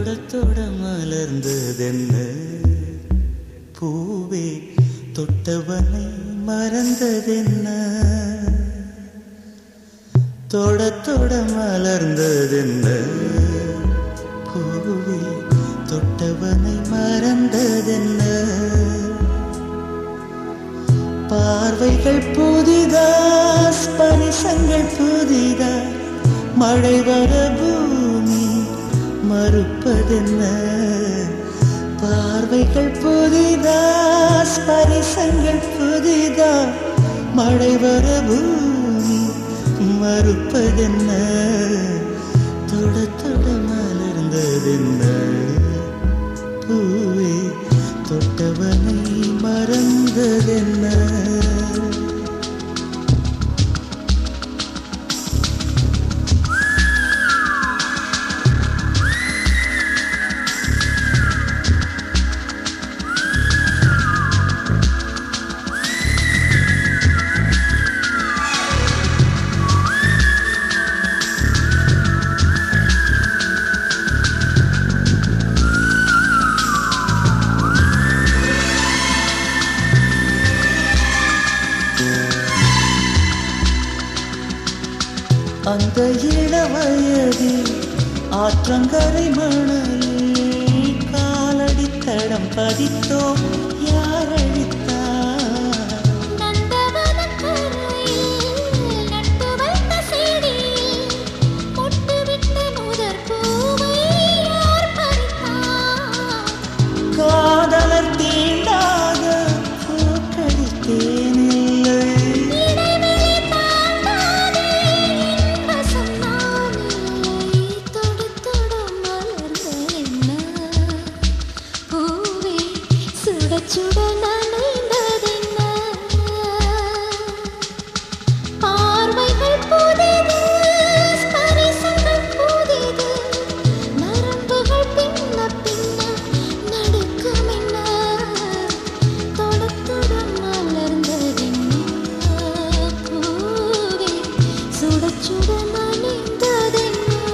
தொட தொட மலர்ந்ததென்ன பூவே தொட்டவனை மறந்ததென்ன தொட தொட மலர்ந்ததென்ன பூவே தொட்டவனை மறந்ததென்ன பார்வைகள் புதிதா ஸ்பரிசங்கள் புதிதா மழை வர பூமி மறுப்பதென்ன பார்வைகள் புதிதா ஸ்பரிசங்கள் புதிதா மழை வர பூமி மறுப்பதென்ன தொட தொட மலர்ந்ததென்ன பூவே தொட்டவனை மறந்ததென்ன அந்த இளவயதில் ஆற்றங்கரை மணலில் காலடி தடம் பதித்தோம் யார் அழித்தார் நந்தவனக் கரையில் நட்டு வைத்த செடியில் மொட்டுவிட்ட முதற் பூவை யார் பறித்தார்? காதலர் தீண்டாத பூக்களில் தேனில்லை இடைவெளி தாண்டாதே என் வசம் நான் இல்லை. தொடு தொடு மலர்ந்த என்ன? பூவே சுட சுட நனைந்ததென்ன? பார்வைகள் புதிது, ஸ்பரிசங்கள் புதிது. நரம்புகள் பின்ன பின்ன நடுக்கம் என்ன? தொட தொட மலர்ந்ததென்ன? பூவே சுட சுட நனைந்ததென்ன?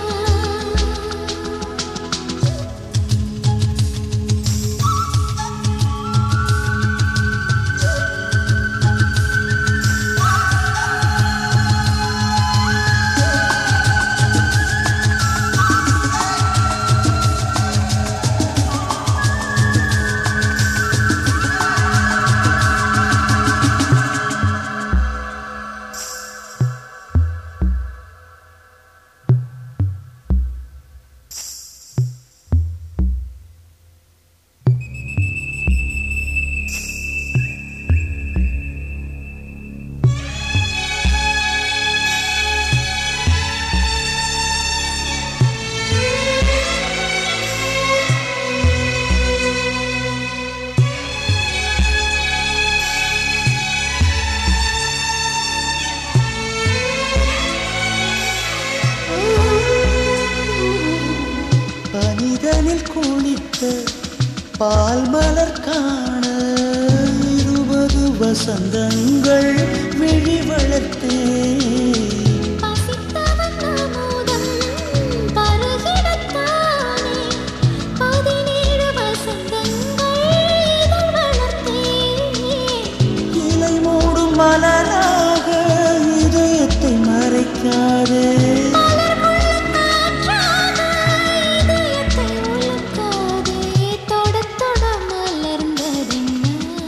பனிதனில் குளித்த பால் மலர் காண இருபது வசந்தங்கள் விழி வளர்த்தேன் பசித்தவன் அமுதம் பருகிடத்தானே பதினேழு வசந்தங்கள் இதழ் வளர்த்தேன் இலை மூடும் மலராக இதயத்தை மறைக்காதே மலர்முள்ள காற்றாக இதயத்தை உலுக்காதே தொடத் தொட மலர்ந்ததென்ன?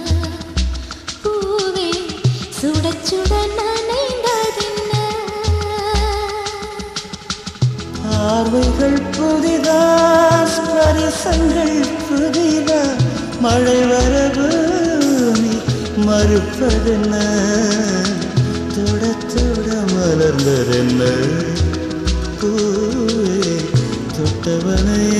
பூவே சுடச் சுட நனைந்ததென்ன? பார்வைகள் புதிதா ஸ்பரிசங்கள் புதிதா மழை வரவு நீ மறுப்பதென்ன தொட தொட மலர்ந்ததென்ன பூவே தொட்டவனை